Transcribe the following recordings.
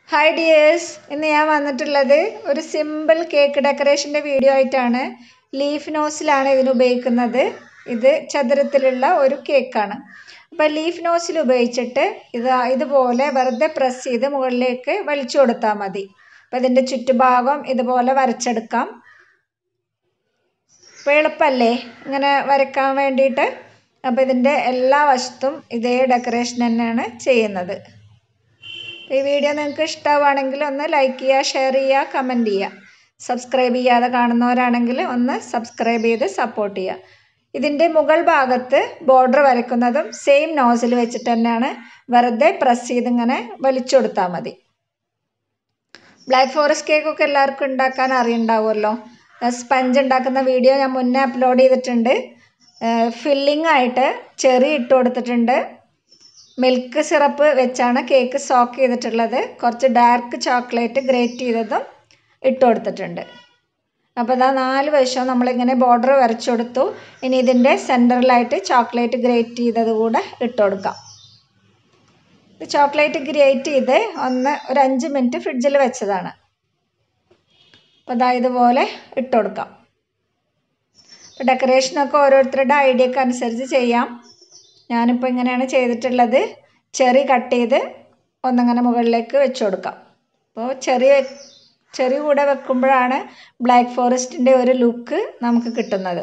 hi dears ഇന്ന് ഞാൻ വന്നിട്ടുള്ളത് ഒരു സിമ്പിൾ കേക്ക് ഡെക്കറേഷൻ്റെ വീഡിയോ ആയിട്ടാണ് ലീഫ് നോസിലാണ് ഇതിന് ഉപയോഗിക്കുന്നത് ഇത് ചതുരത്തിലുള്ള ഒരു കേക്കാണ് അപ്പോൾ ലീഫ് നോസിൽ ഉപയോഗിച്ചിട്ട് ഇത് ഇതുപോലെ വെറുതെ പ്രസ് ചെയ്ത് മുകളിലേക്ക് വലിച്ചു കൊടുത്താൽ മതി അപ്പോൾ ഇതിൻ്റെ ചുറ്റുഭാഗം ഇതുപോലെ വരച്ചെടുക്കാം അപ്പോൾ എളുപ്പമല്ലേ ഇങ്ങനെ വരയ്ക്കാൻ വേണ്ടിയിട്ട് അപ്പോൾ ഇതിൻ്റെ എല്ലാ വശത്തും ഇതേ ഡെക്കറേഷൻ തന്നെയാണ് ചെയ്യുന്നത് ഈ വീഡിയോ നിങ്ങൾക്ക് ഇഷ്ടമാവുകയാണെങ്കിൽ ഒന്ന് ലൈക്ക് ചെയ്യുക ഷെയർ ചെയ്യുക കമൻറ്റ് ചെയ്യുക സബ്സ്ക്രൈബ് ചെയ്യാതെ കാണുന്നവരാണെങ്കിൽ ഒന്ന് സബ്സ്ക്രൈബ് ചെയ്ത് സപ്പോർട്ട് ചെയ്യുക ഇതിൻ്റെ മുകൾ ഭാഗത്ത് ബോർഡർ വരയ്ക്കുന്നതും സെയിം നോസിൽ വെച്ചിട്ട് തന്നെയാണ് വെറുതെ പ്രസ് ചെയ്ത് ഇങ്ങനെ വലിച്ചു കൊടുത്താൽ മതി ബ്ലാക്ക് ഫോറസ്റ്റ് കേക്കൊക്കെ എല്ലാവർക്കും ഉണ്ടാക്കാൻ അറിയുണ്ടാവുമല്ലോ സ്പഞ്ച് ഉണ്ടാക്കുന്ന വീഡിയോ ഞാൻ മുന്നേ അപ്ലോഡ് ചെയ്തിട്ടുണ്ട് ഫില്ലിംഗ് ആയിട്ട് ചെറി ഇട്ട് കൊടുത്തിട്ടുണ്ട് മിൽക്ക് സിറപ്പ് വെച്ചാണ് കേക്ക് സോക്ക് ചെയ്തിട്ടുള്ളത് കുറച്ച് ഡാർക്ക് ചോക്ലേറ്റ് ഗ്രേറ്റ് ചെയ്തതും ഇട്ട് കൊടുത്തിട്ടുണ്ട് അപ്പോൾ ഇതാ നാല് വശവും നമ്മളിങ്ങനെ ബോർഡർ വരച്ചു കൊടുത്തു ഇനി ഇതിൻ്റെ സെൻറ്ററിലായിട്ട് ചോക്ലേറ്റ് ഗ്രേറ്റ് ചെയ്തത് കൂടെ ഇട്ട് കൊടുക്കാം ചോക്ലേറ്റ് ഗ്രേറ്റ് ചെയ്ത് ഒന്ന് ഒരു അഞ്ച് മിനിറ്റ് ഫ്രിഡ്ജിൽ വെച്ചതാണ് അപ്പോൾ ഇതാ ഇതുപോലെ ഇട്ട് കൊടുക്കാം അപ്പോൾ ഡെക്കറേഷനൊക്കെ ഓരോരുത്തരുടെ ഐഡിയക്ക് അനുസരിച്ച് ചെയ്യാം ഞാനിപ്പോൾ ഇങ്ങനെയാണ് ചെയ്തിട്ടുള്ളത് ചെറി കട്ട് ചെയ്ത് ഒന്നങ്ങനെ മുകളിലേക്ക് വെച്ച് കൊടുക്കാം അപ്പോൾ ചെറിയ ചെറി കൂടെ വെക്കുമ്പോഴാണ് ബ്ലാക്ക് ഫോറസ്റ്റിൻ്റെ ഒരു ലുക്ക് നമുക്ക് കിട്ടുന്നത്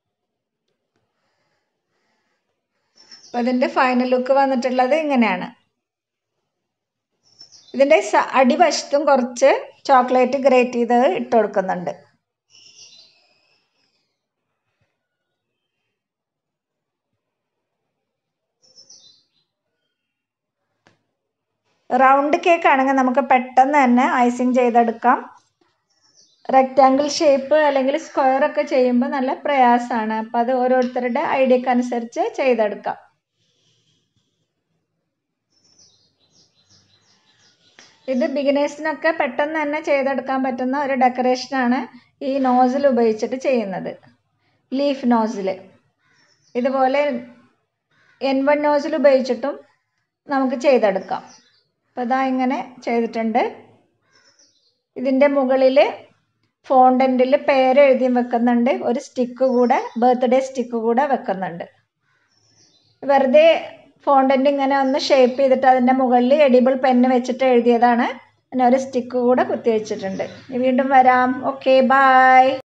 അപ്പോൾ ഇതിൻ്റെ ഫൈനൽ ലുക്ക് വന്നിട്ടുള്ളത് ഇങ്ങനെയാണ് ഇതിൻ്റെ അടിവശത്തും കുറച്ച് ചോക്ലേറ്റ് ഗ്രേറ്റ് ചെയ്ത് ഇട്ട് കൊടുക്കുന്നുണ്ട് റൗണ്ട് കേക്ക് ആണെങ്കിൽ നമുക്ക് പെട്ടെന്ന് തന്നെ ഐസിങ് ചെയ്തെടുക്കാം റെക്റ്റാങ്കിൾ ഷേപ്പ് അല്ലെങ്കിൽ സ്ക്വയർ ഒക്കെ ചെയ്യുമ്പോൾ നല്ല പ്രയാസമാണ് അപ്പോൾ അത് ഓരോരുത്തരുടെ ഐഡിയക്ക് അനുസരിച്ച് ചെയ്തെടുക്കാം ഇത് ബിഗിനേഴ്സിനൊക്കെ പെട്ടെന്ന് തന്നെ ചെയ്തെടുക്കാൻ പറ്റുന്ന ഒരു ഡെക്കറേഷനാണ് ഈ നോസിൽ ഉപയോഗിച്ചിട്ട് ചെയ്യുന്നത് ലീഫ് നോസിൽ ഇതുപോലെ എൻ വൺ നോസിൽ ഉപയോഗിച്ചിട്ടും നമുക്ക് ചെയ്തെടുക്കാം അപ്പോൾ ഇതാ ഇങ്ങനെ ചെയ്തിട്ടുണ്ട് ഇതിൻ്റെ മുകളിൽ ഫോണ്ടൻറ്റിൽ പേര് എഴുതി വെക്കുന്നുണ്ട് ഒരു സ്റ്റിക്ക് കൂടെ ബർത്ത്ഡേ സ്റ്റിക്ക് കൂടെ വെക്കുന്നുണ്ട് വെറുതെ ഫോണ്ടൻ്റ് ഇങ്ങനെ ഒന്ന് ഷേപ്പ് ചെയ്തിട്ട് അതിൻ്റെ മുകളിൽ എഡിബിൾ പെന്ന് വെച്ചിട്ട് എഴുതിയതാണ് പിന്നെ ഒരു സ്റ്റിക്ക് കൂടെ കുത്തി വെച്ചിട്ടുണ്ട് വീണ്ടും വരാം ഓക്കെ ബായ്